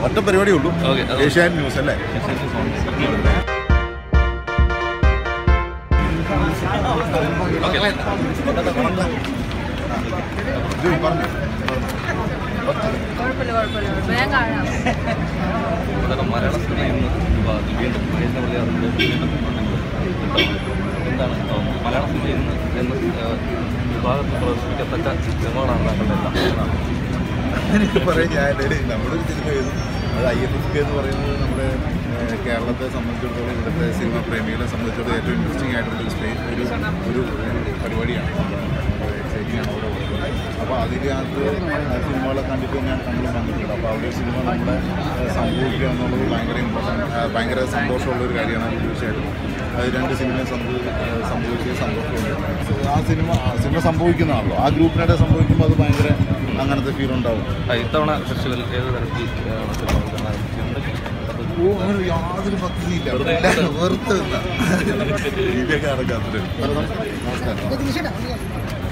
ഒറ്റ പരിപാടിയേ ഉള്ളൂ ഓക്കെ ഏഷ്യാൻ ന്യൂസ് അല്ലേ ഓക്കെ ഇത് പറഞ്ഞു കുഴപ്പമില്ല കുഴപ്പമില്ല വേഗം കാണാം അതാണ് മലയാള സിനിമ ഇന്ന് വിവാദത്തിൽ വീണ്ടും മഹേന്ദ്ര മലയാളത്തിൻ്റെ വീണ്ടും എന്താണ് തോന്നുന്നത് മലയാള സിനിമ ഇന്ന് എന്ന് ഏഹ്, വിഭാഗത്തിൽ പ്രദർശിപ്പിക്കത്തക്ക സിനിമകളാണ് താങ്കളുടെ എല്ലാം എനിക്ക് പറയാം ഞാൻ നമ്മുടെ ഒരു സിനിമ ചെയ്തു അത് ഐ എഫ് എഫ് കെ എന്ന് പറയുന്നത് നമ്മുടെ ഏഹ്, കേരളത്തെ സംബന്ധിച്ചിടത്തോളം ഇവിടുത്തെ സിനിമ പ്രേമികളെ സംബന്ധിച്ചിടത്തോളം ഏറ്റവും ഇൻട്രസ്റ്റിംഗ് ആയിട്ടുള്ള ഒരു സ്റ്റേജ് ഒരു ഒരു ഒരു പരിപാടിയാണ് എക്സൈറ്റിംഗ് ആണ് അവിടെ ഉള്ളത് അപ്പോൾ അതിനകത്ത് ആ സിനിമകളെ കണ്ടിട്ട് ഞാൻ നമ്മൾ വന്നിട്ടുണ്ട് അപ്പോൾ അവിടെ ഒരു സിനിമ നമ്മുടെ ഏഹ്, സംഭവിക്കുക എന്നുള്ളത് ഭയങ്കര ഇമ്പോർട്ടൻ്റ് ഭയങ്കര സന്തോഷമുള്ള ഒരു കാര്യമാണ് തീർച്ചയായിട്ടും അത് രണ്ട് സിനിമയും സംഭവി സംഭവിച്ചത് സന്തോഷമുണ്ട് ആ സിനിമ ആ സിനിമ സംഭവിക്കുന്നതാണല്ലോ ആ ഗ്രൂപ്പിനായിട്ട് സംഭവിക്കുമ്പോൾ അത് ഭയങ്കര അങ്ങനത്തെ ഫീൽ ഉണ്ടാവും ആ, ഇത്തവണ ഫെസ്റ്റിവൽ ഏത് തരത്തിൽ ഏഹ്, സിനിമകൾ കാണാൻ എന്തൊക്കെ അത് ഓ അങ്ങനെ യാതൊരു പദ്ധതിയില്ല വെറുതെ വെറുതെ നിന്നാ. ഇതൊക്കെ അടക്കാത്തില്ല നമസ്കാരം